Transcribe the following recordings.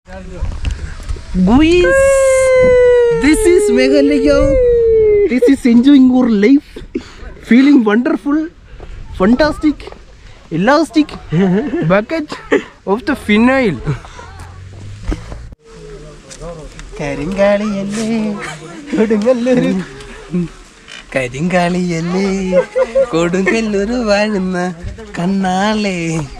Guys, this is Meghalaya. This is enjoying your life. Feeling wonderful, fantastic, elastic bucket of the phenyl. കരിങ്കാളിയല്ലേ കൊടുങ്ങല്ലൊരു കരിങ്കാളിയല്ലേ കൊടുങ്ങല്ലൊരു വാഴുന്ന കണ്ണാളേ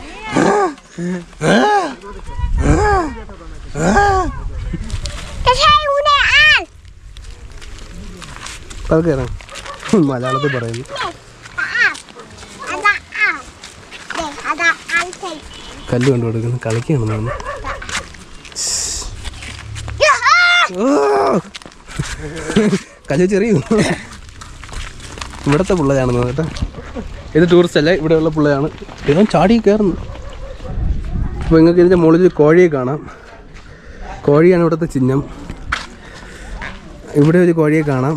പതുക്കെ മലയാളത്തിൽ പറയുന്നു കല്ല് കണ്ടു കൊടുക്കുന്നു കളിക്കുകയാണ് നമ്മൾ കല്ല് ചെറിയ ഇവിടത്തെ പിള്ളയാണെന്ന് കേട്ടോ ഇത് ടൂറിസ്റ്റ് അല്ല ഇവിടെയുള്ള പിള്ളയാണ് ഇവൻ ചാടി കയറുന്നു അപ്പോൾ നിങ്ങൾക്ക് ഇതിൻ്റെ മുകളിൽ കോഴിയെ കാണാം കോഴിയാണ് ഇവിടുത്തെ ചിഹ്നം ഇവിടെ ഒരു കോഴിയെ കാണാം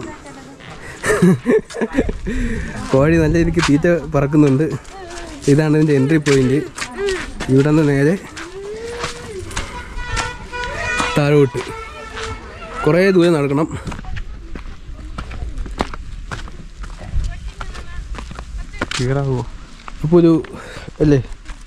കോഴി നല്ല രീതിക്ക് തീറ്റ പറക്കുന്നുണ്ട് ഇതാണ് ഇതിൻ്റെ എൻട്രി പോയിന്റ് ഇവിടെ നിന്ന് നേരെ താഴോട്ട് കുറേ ദൂരം നടക്കണം ക്ലിയറാകുമോ അപ്പോൾ ഒരു അല്ലേ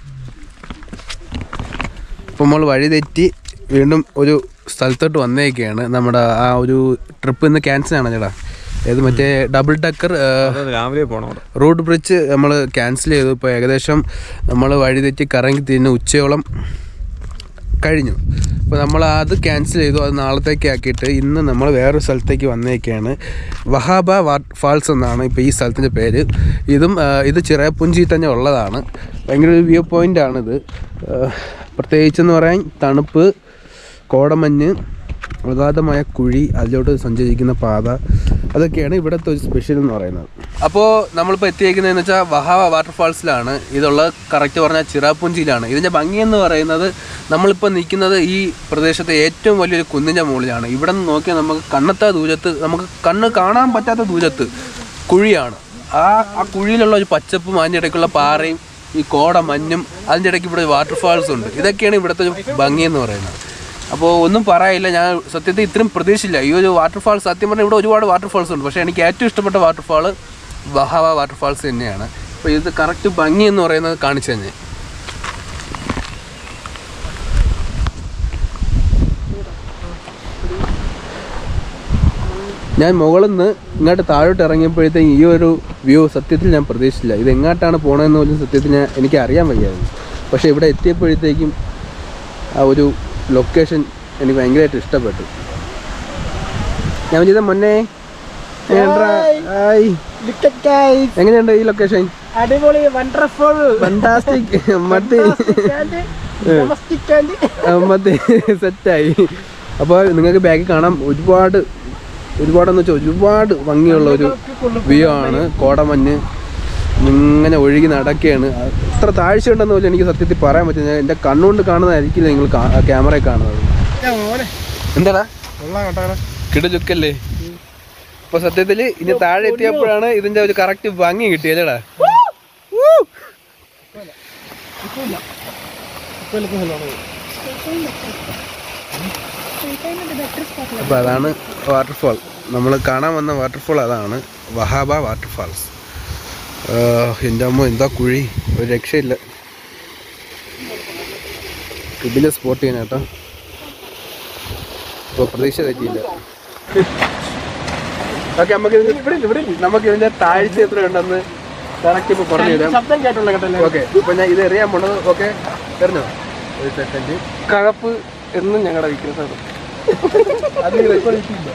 അപ്പോൾ നമ്മൾ വഴി തെറ്റി വീണ്ടും ഒരു സ്ഥലത്തോട്ട് വന്നേക്കാണ് നമ്മുടെ ആ ഒരു ട്രിപ്പ് ഇന്ന് ക്യാൻസൽ ആണ് ചേട്ടാ ഏത് മറ്റേ ഡബിൾ ഡക്കർ രാവിലെ പോകണം അവിടെ റോഡ് ബ്രിഡ്ജ് നമ്മൾ ക്യാൻസൽ ചെയ്തു ഇപ്പോൾ ഏകദേശം നമ്മൾ വഴി തെറ്റി കറങ്ങി തിരിഞ്ഞ് ഉച്ചയോളം കഴിഞ്ഞു അപ്പോൾ നമ്മൾ അത് ക്യാൻസൽ ചെയ്തു അത് നാളത്തേക്ക് ആക്കിയിട്ട് ഇന്ന് നമ്മൾ വേറൊരു സ്ഥലത്തേക്ക് വന്നേക്കാണ് വഹാബ വാട്ട് ഫാൾസ് എന്നാണ് ഇപ്പോൾ ഈ സ്ഥലത്തിൻ്റെ പേര് ഇതും ആ, ഇത് ചിറയപ്പുഞ്ചി തന്നെ ഉള്ളതാണ് ഭയങ്കര ഒരു വ്യൂ പോയിൻ്റാണിത് പ്രത്യേകിച്ചെന്ന് പറയാൻ തണുപ്പ് കോടമഞ്ഞ് അഗാധമായ കുഴി അതിലോട്ട് സഞ്ചരിക്കുന്ന പാത അതൊക്കെയാണ് ഇവിടുത്തെ ഒരു സ്പെഷ്യൽ എന്ന് പറയുന്നത് അപ്പോൾ നമ്മളിപ്പോൾ എത്തിയേക്കുന്നതെന്ന് വെച്ചാൽ വഹാവ വാട്ടർഫാൾസിലാണ് ഇതുള്ളത് കറക്റ്റ് പറഞ്ഞാൽ ചിറാപ്പുഞ്ചിയിലാണ് ഇതിൻ്റെ ഭംഗി എന്ന് പറയുന്നത് നമ്മളിപ്പോൾ നിൽക്കുന്നത് ഈ പ്രദേശത്തെ ഏറ്റവും വലിയൊരു കുന്നിൻ്റെ മുകളിലാണ് ഇവിടെ നിന്ന് നോക്കിയാൽ നമുക്ക് കണ്ണെത്താ ദൂരത്ത് നമുക്ക് കണ്ണ് കാണാൻ പറ്റാത്ത ദൂരത്ത് കുഴിയാണ് ആ ആ കുഴിയിലുള്ള ഒരു പച്ചപ്പും അതിൻ്റെ ഇടയ്ക്കുള്ള പാറയും ഈ കോട മഞ്ഞും അതിൻ്റെ ഇടയ്ക്ക് ഇവിടെ വാട്ടർഫാൾസ് ഉണ്ട് ഇതൊക്കെയാണ് ഇവിടുത്തെ ഒരു ഭംഗി എന്ന് പറയുന്നത് അപ്പോൾ ഒന്നും പറയില്ല ഞാൻ സത്യത്തിൽ ഇത്രയും പ്രതീക്ഷിച്ചില്ല ഈ ഒരു വാട്ടർഫാൾസ് സത്യം പറഞ്ഞാൽ ഇവിടെ ഒരുപാട് വാട്ടർഫാൾസ് ഉണ്ട് പക്ഷേ എനിക്ക് ഏറ്റവും ഇഷ്ടപ്പെട്ട വാട്ടർഫാൾ ബഹാവ വാട്ടർഫാൾസ് തന്നെയാണ് അപ്പോൾ ഇത് കറക്റ്റ് ഭംഗി എന്ന് പറയുന്നത് കാണിച്ചു തന്നെ ഞാൻ മുകളിൽ നിന്ന് ഇങ്ങോട്ട് താഴോട്ട് ഇറങ്ങിയപ്പോഴത്തേക്കും ഈ ഒരു വ്യൂ സത്യത്തിൽ ഞാൻ പ്രതീക്ഷിച്ചില്ല ഇത് എങ്ങോട്ടാണ് പോകണമെന്ന് പോലും സത്യത്തിൽ ഞാൻ എനിക്ക് അറിയാൻ വയ്യായിരുന്നു പക്ഷേ ഇവിടെ എത്തിയപ്പോഴത്തേക്കും ആ ഒരു ലൊക്കേഷൻ എനിക്ക് ഭയങ്കരമായിട്ട് ഇഷ്ടപ്പെട്ടു ഞാൻ ചെയ്ത മുന്നേ എങ്ങനെയുണ്ടെടാ? ഹായ്. എങ്ങനെയുണ്ട് ഈ ലൊക്കേഷൻ അടിപൊളി വണ്ടർഫുൾ ഫണ്ടാസ്റ്റിക് മതി മതി സെറ്റായി അപ്പോൾ നിങ്ങൾക്ക് ബാക്കിൽ കാണാം ഒരുപാട് ഒരുപാടെന്ന് വെച്ചാൽ ഒരുപാട് ഭംഗിയുള്ള ഒരു വ്യൂ ആണ് കോടമഞ്ഞ് ഇങ്ങനെ ഒഴുകി നടക്കുകയാണ് എത്ര താഴ്ച ഉണ്ടെന്ന് പോലും എനിക്ക് സത്യത്തിൽ പറയാൻ പറ്റില്ല എൻ്റെ കണ്ണുകൊണ്ട് കാണുന്നതായിരിക്കില്ല നിങ്ങൾ ക്യാമറയിൽ കാണുന്നത് എന്താടാ കിടലുക്കല്ലേ അപ്പൊ സത്യത്തില് ഇനി താഴെ എത്തിയപ്പോഴാണ് ഇതിന്റെ ഒരു കറക്റ്റ് ഭംഗി കിട്ടിയല്ലേടാ അപ്പൊ അതാണ് വാട്ടർഫാൾ നമ്മൾ കാണാൻ വന്ന വാട്ടർഫാൾ അതാണ് വഹാബ വാട്ടർഫാൾസ് എൻ്റെ അമ്മ എന്താ കുഴി ഒരു രക്ഷയില്ല ഇതിലെ സ്പോട്ട് ചെയ്യാൻ കേട്ടോ അപ്പോൾ പ്രതീക്ഷ തെറ്റിയില്ല ഓക്കെ നമുക്ക് ഇതിന്റെ ഇവിടെ ഇല്ല, ഇവിടെ ഇല്ല. നമുക്ക് ഇതിന്റെ താഴ്ച എത്ര ഉണ്ടെന്ന് കറക്റ്റ് ഇപ്പൊ പറഞ്ഞു തരാം ശബ്ദം കേട്ടുള്ള കേട്ടല്ലേ ഓക്കെ ഇപ്പൊ ഞാൻ ഇത് എറിയാൻ പോണത് ഓക്കെ എറിഞ്ഞോ ഒരു സെക്കൻഡ് കഴപ്പ് എന്നും ഞങ്ങളുടെ വിൽക്കുന്ന അത് ഈ record കിട്ടിയില്ല.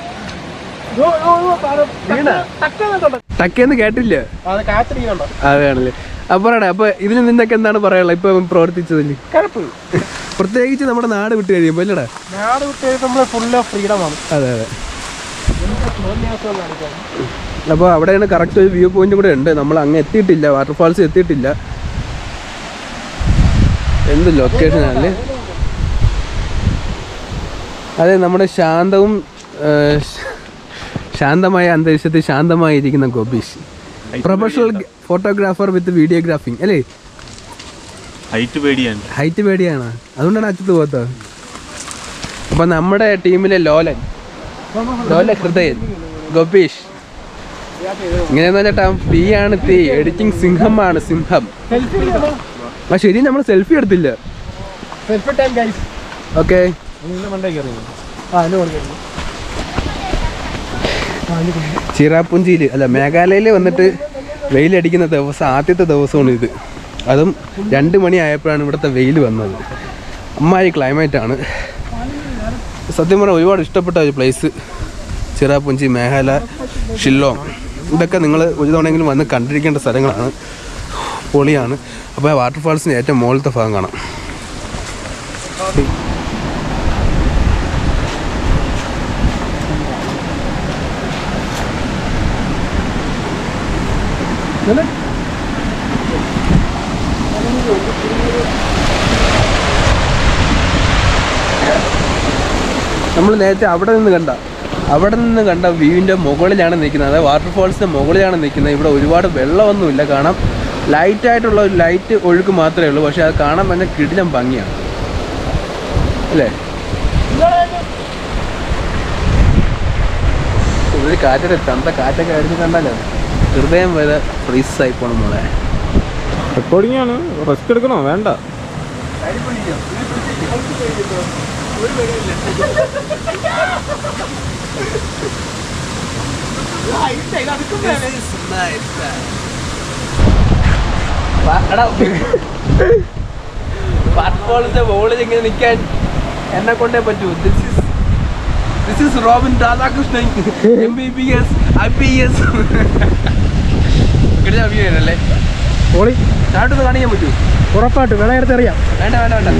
വീണാ? ടക്കേന്ന് കേട്ടില്ല അത് കാത്തിരിക്കുന്നുണ്ടോ അതാണല്ലേ അപ്പൊ പറയണേ അപ്പൊ ഇതിന് നിന്നൊക്കെ എന്താണ് പറയാനുള്ളത് ഇപ്പൊ പ്രവർത്തിച്ചതിൽ കഴപ്പ് പ്രത്യേകിച്ച് നമ്മുടെ നാട് വിട്ട് കഴിയുമ്പോ അല്ലടാ നാട് വിട്ട് നമ്മൾ ഫുള്ള് ഫ്രീഡമാണ് അതെ അതെ അപ്പോൾ അവിടെയാണ് കറക്റ്റ് ഒരു വ്യൂ പോയിന്റ് കൂടെ ഉണ്ട് നമ്മൾ അങ്ങ് എത്തിയിട്ടില്ല വാട്ടർഫാൾസ് എത്തിയിട്ടില്ല എന്ത് ലൊക്കേഷനാണല്ലേ അതെ നമ്മുടെ ശാന്തവും ആ, ശ- ശാന്തമായ അന്തരീക്ഷത്തിൽ ശാന്തമായിരിക്കുന്ന Gopeesh professional photographer with videographing അല്ലേ ഹൈറ്റ് പേടിയാണ് ഹൈറ്റ് പേടിയാണ് അതുകൊണ്ടാണ് അച്ഛത്ത് പോകാത്തത് അപ്പം നമ്മുടെ ടീമിലെ ലോലൻ ലോല ഹൃദയൻ ഗോപീഷ് ഇങ്ങനെയെന്ന് ചേട്ടാ തീ ആണ് തീ എഡിറ്റിംഗ് സിംഹമാണ് സിംഹം സെൽഫി ആ ശരി നമ്മൾ സെൽഫി എടുത്തില്ല സെൽഫി ടൈം ഗൈസ് ഓക്കെ നിന്റെ മണ്ടേ കയറി ആ അതിന് കൊടുക്കുന്നു ചിറാപ്പുഞ്ചിയിൽ അല്ല മേഘാലയയിൽ വന്നിട്ട് വെയിലടിക്കുന്ന ദിവസം ആദ്യത്തെ ദിവസമാണ് ഇത് അതും രണ്ട് മണി ആയപ്പോഴാണ് ഇവിടുത്തെ വെയിൽ വന്നത് അമ്മായി ക്ലൈമറ്റ് ആണ് സത്യം പറഞ്ഞാൽ ഒരുപാട് ഇഷ്ടപ്പെട്ട ഒരു പ്ലേസ് ചിറാപ്പുഞ്ചി മേഘാലയ ഷില്ലോങ് ഇതൊക്കെ നിങ്ങൾ ഒരു തവണയെങ്കിലും വന്ന് കണ്ടിരിക്കേണ്ട സ്ഥലങ്ങളാണ് പൊളിയാണ് അപ്പോൾ ആ വാട്ടർഫാൾസിന് ഏറ്റവും മുകളിലത്തെ ഭാഗം കാണാം നമ്മൾ നേരത്തെ അവിടെ നിന്ന് കണ്ട അവിടെ നിന്ന് കണ്ട വ്യൂവിൻ്റെ മുകളിലാണ് നിൽക്കുന്നത് അതായത് വാട്ടർഫാൾസിൻ്റെ മുകളിലാണ് നിൽക്കുന്നത് ഇവിടെ ഒരുപാട് വെള്ളമൊന്നുമില്ല കാണാം ലൈറ്റായിട്ടുള്ള ഒരു ലൈറ്റ് ഒഴുക്ക് മാത്രമേ ഉള്ളൂ പക്ഷേ അത് കാണാൻ തന്നെ കിടിലം ഭംഗിയാണ് അല്ലേ ഒരു കാറ്റൊക്കെ തണ്ട കാറ്റൊക്കെ അടിച്ച് കണ്ടാലോ ഹൃദയം വരെ ഫ്രീസ് ആയി പോണം മോളെ റെക്കോർഡിംഗ് ആണ് റെസ്റ്റ് എടുക്കണോ വേണ്ട വാട്ടർഫോളിന്റെ മുകളിൽ ഇങ്ങനെ നിൽക്കാൻ എന്നെ കൊണ്ടേ പറ്റൂ this is this is Robin Radhakrishnan M B B S I P S അല്ലേ പൊളി നാട്ടിൽ കാണിക്കാൻ പറ്റൂ ഉറപ്പായിട്ട് വേണ എടുത്ത് അറിയാം വേണ്ട വേണ്ട വേണ്ട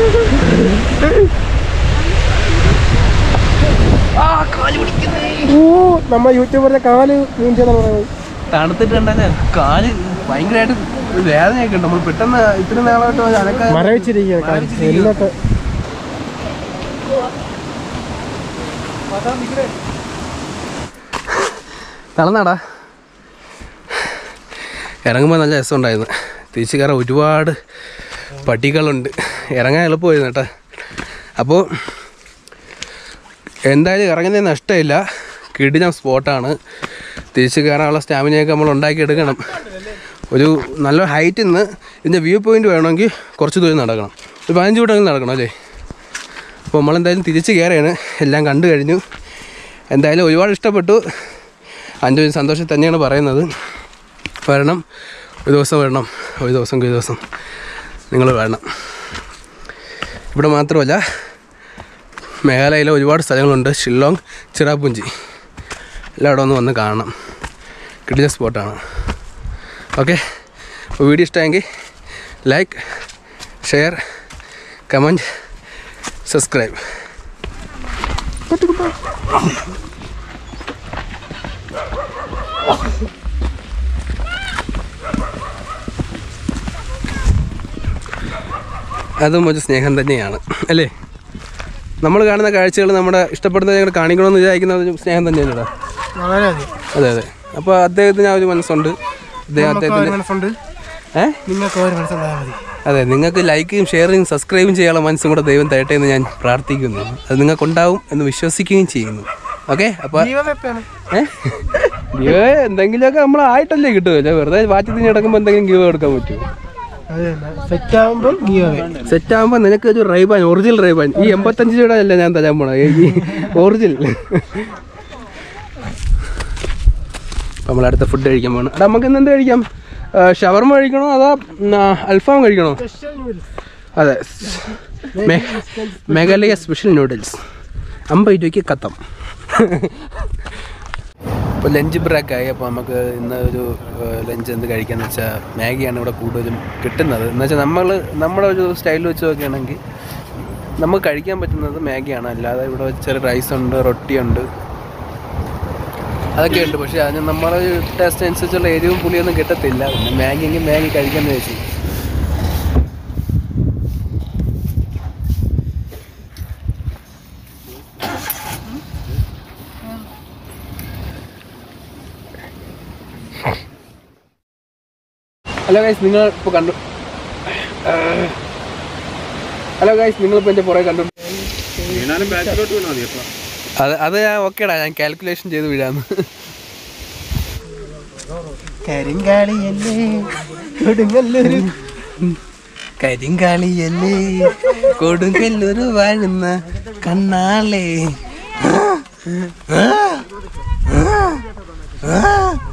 ആ കാല് പിടിക്കുന്നേ ഓ നമ്മ യൂട്യൂബറിന്റെ കാല് മീൻ ചെയ്തെന്ന് പറയുന്നത് തണുത്തിട്ട് കണ്ടല്ലേ കാല് ഭയങ്കരമായിട്ട് വേദനയൊക്കെ ഉണ്ട് നമ്മൾ പെട്ടെന്ന് ഇത്ര നാളായിട്ട് അനക്ക മരവിച്ചിരിക്കുകയാണ് കാല് മരവിച്ചിരിക്കുകയാണ്. എന്നൊക്കെ തളർന്നാടാ ഇറങ്ങുമ്പോൾ നല്ല രസമുണ്ടായിരുന്നു തിരിച്ച് കയറാൻ ഒരുപാട് പട്ടികളുണ്ട് ഇറങ്ങാൻ എളുപ്പമായിരുന്നു കേട്ടോ അപ്പോൾ എന്തായാലും ഇറങ്ങുന്നതിന് നഷ്ടമില്ല കിടിലം സ്പോട്ടാണ് തിരിച്ച് കയറാനുള്ള സ്റ്റാമിനയൊക്കെ നമ്മൾ ഉണ്ടാക്കിയെടുക്കണം ഒരു നല്ല ഹൈറ്റിൽ നിന്ന് ഇതിൻ്റെ വ്യൂ പോയിന്റ് വേണമെങ്കിൽ കുറച്ച് ദൂരം നടക്കണം ഒരു പതിനഞ്ച് മിനിറ്റ് നടക്കണം അല്ലേ അപ്പോൾ നമ്മളെന്തായാലും തിരിച്ച് കയറിയാണ് എല്ലാം കണ്ടു കഴിഞ്ഞു എന്തായാലും ഒരുപാട് ഇഷ്ടപ്പെട്ടു അഞ്ചു സന്തോഷം തന്നെയാണ് പറയുന്നത് വരണം ഒരു ദിവസം വരണം ഒരു ദിവസം ഒരു ദിവസം നിങ്ങൾ വരണം ഇവിടെ മാത്രമല്ല മേഘാലയയിലെ ഒരുപാട് സ്ഥലങ്ങളുണ്ട് ഷില്ലോങ് ചിറാപുഞ്ചി എല്ലായിടം ഒന്ന് വന്ന് കാണണം കിടില സ്പോട്ടാണ് ഓക്കെ അപ്പോൾ വീഡിയോ ഇഷ്ടമെങ്കിൽ ലൈക്ക് ഷെയർ കമൻറ്റ് സബ്സ്ക്രൈബ് അതും ഒരു സ്നേഹം തന്നെയാണ് അല്ലേ നമ്മൾ കാണുന്ന കാഴ്ചകൾ നമ്മുടെ ഇഷ്ടപ്പെടുന്ന ഞങ്ങൾ കാണിക്കണമെന്ന് വിചാരിക്കുന്നത് ഒരു സ്നേഹം തന്നെയാണ് കേട്ടോ വളരെയധികം അതെ അതെ അപ്പോൾ അദ്ദേഹത്തിന് ആ ഒരു മനസ്സുണ്ട് അദ്ദേഹം നമുക്ക് ഒരു അദ്ദേഹത്തിന് മനസ്സുണ്ട് ഏ നിങ്ങൾക്ക് ഒരു മനസ്സുണ്ടായാൽ മതി അതെ നിങ്ങൾക്ക് ലൈക്കും ഷെയറും സബ്സ്ക്രൈബും ചെയ്യാനുള്ള മനസ്സും കൂടെ ദൈവം തരട്ടെ എന്ന് ഞാൻ പ്രാർത്ഥിക്കുന്നു അത് നിങ്ങൾക്കുണ്ടാവും എന്ന് വിശ്വസിക്കുകയും ചെയ്യുന്നു ഓക്കെ അപ്പോൾ ജീവവെപ്പാണ് ഏഹ് ഗീവ് എന്തെങ്കിലുമൊക്കെ നമ്മൾ ആയിട്ടല്ലേ കിട്ടുമല്ലോ വെറുതെ വാറ്റി തിരിഞ്ഞ് കിടക്കുമ്പോൾ എന്തെങ്കിലും ഗീവ് എടുക്കാൻ പറ്റുമോ അത് തന്നെ സെറ്റ് ആകുമ്പോൾ ഗീവവേ സെറ്റ് ആകുമ്പോൾ നിനക്ക് ഒരു റൈബാൻ ഒറിജിനൽ റൈബാൻ ഈ എൺപത്തഞ്ച് രൂപയുടെ അല്ല ഞാൻ തരാൻ പോണ ഈ ഒറിജിനൽ നമ്മൾ അടുത്ത ഫുഡ് കഴിക്കാൻ പോകണം എടാ നമുക്ക് ഇന്ന് എന്ത് കഴിക്കാം ഷവർമ കഴിക്കണോ അതോ ഉം, ആ, അൽഫാം കഴിക്കണോ സ്പെഷ്യൽ നൂഡിൽസ് അതെ മേ- മേഘാലയ സ്പെഷ്യൽ നൂഡിൽസ് അമ്പത് രൂപയ്ക്ക് കത്തം ഇപ്പോൾ ലഞ്ച് ബ്രേക്ക് ആയി അപ്പോൾ നമുക്ക് ഇന്ന് ഒരു ലഞ്ച് എന്ത് കഴിക്കാന്ന് വെച്ചാൽ മാഗിയാണ് ഇവിടെ കൂടുതലും കിട്ടുന്നത് എന്ന് വെച്ചാൽ നമ്മൾ നമ്മുടെ ഒരു സ്റ്റൈൽ വെച്ച് നോക്കുകയാണെങ്കിൽ നമുക്ക് കഴിക്കാൻ പറ്റുന്നത് മാഗിയാണ് അല്ലാതെ ഇവിടെ ചെറിയ റൈസ് ഉണ്ട് റൊട്ടിയുണ്ട് അതൊക്കെ ഉണ്ട് പക്ഷേ അതിന് നമ്മുടെ ടേസ്റ്റ് അനുസരിച്ചുള്ള എരിവും പുളിയൊന്നും കിട്ടത്തില്ല പിന്നെ മാഗി എങ്കിൽ മാഗി കഴിക്കാമെന്ന് വെച്ചു ഹലോ ഗൈസ് നിങ്ങൾ ഇപ്പോൾ കണ്ടു ഹലോ ഗൈസ് നിങ്ങളിപ്പോൾ എൻ്റെ പുറകെ കണ്ടു വീണാലും ബാക്കിലോട്ട് വീണാൽ മതി അപ്പൊ അത് അത് ഞാൻ ഓക്കേടാ ഞാൻ കാൽക്കുലേഷൻ ചെയ്ത് വിടാന്ന് കരിങ്കാളിയല്ലേ കൊടുങ്ങല്ലൊരു കരിങ്കാളിയല്ലേ കൊടുങ്കല്ലൊരു വാഴുന്ന കണ്ണാളേ